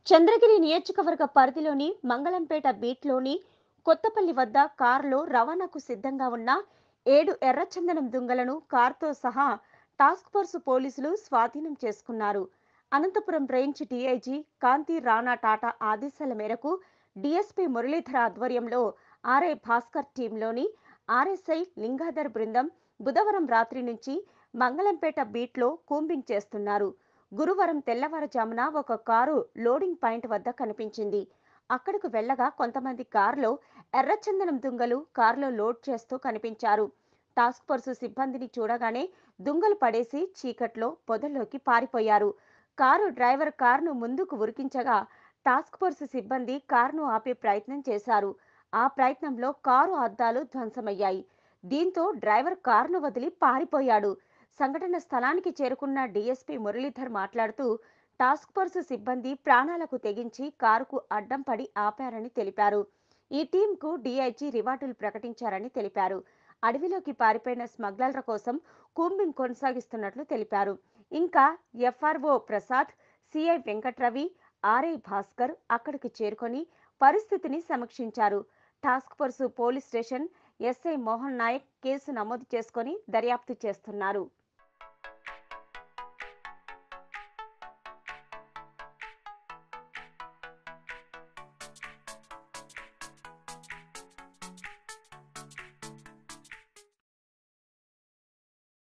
చంద్రగిరి నియోజకవర్గ పరిధిలోని మంగళంపేట బీట్లోని కొత్తపల్లి వద్ద కారులో రవాణాకు సిద్ధంగా ఉన్న ఏడు ఎర్రచందనం దుంగలను కారుతో సహా టాస్క్ ఫోర్స్ పోలీసులు స్వాధీనం చేసుకున్నారు అనంతపురం రేంజ్ డీఐజీ కాంతి రాణా టాటా ఆదేశాల మేరకు డీఎస్పీ మురళీధర ఆధ్వర్యంలో ఆర్ఐ భాస్కర్ టీంలోని ఆర్ఎస్ఐ లింగాధర్ బృందం బుధవారం రాత్రి నుంచి మంగళంపేట బీట్లో కూంబింగ్ చేస్తున్నారు గురువారం తెల్లవారుజామున ఒక కారు లోడింగ్ పాయింట్ వద్ద కనిపించింది అక్కడకు వెళ్ళగా కొంతమంది కారులో ఎర్రచందనం దుంగలు కారులో లోడ్ చేస్తూ కనిపించారు టాస్క్ ఫోర్స్ సిబ్బందిని చూడగానే దుంగలు పడేసి చీకట్లో పొదల్లోకి పారిపోయారు కారు డ్రైవర్ కారును ముందుకు ఉరికించగా టాస్క్ ఫోర్స్ సిబ్బంది కారును ఆపే ప్రయత్నం చేశారు ఆ ప్రయత్నంలో కారు అద్దాలు ధ్వంసమయ్యాయి దీంతో డ్రైవర్ కారును వదిలి పారిపోయాడు సంఘటన స్థలానికి చేరుకున్న డీఎస్పీ మురళీధర్ మాట్లాడుతూ టాస్క్ ఫోర్స్ సిబ్బంది ప్రాణాలకు తెగించి కారుకు అడ్డం పడి ఆపారని తెలిపారు ఈ టీంకు డీఐజీ రివార్డులు ప్రకటించారని తెలిపారు అడవిలోకి పారిపోయిన స్మగ్లర్ల కోసం కూంబింగ్ కొనసాగిస్తున్నట్లు తెలిపారు ఇంకా FRO Prasad CI Venkatravi RI Bhaskar అక్కడికి చేరుకొని పరిస్థితిని సమీక్షించారు task force police station SI Mohan Naik case నమోదు చేసుకొని దర్యాప్తు చేస్తున్నారు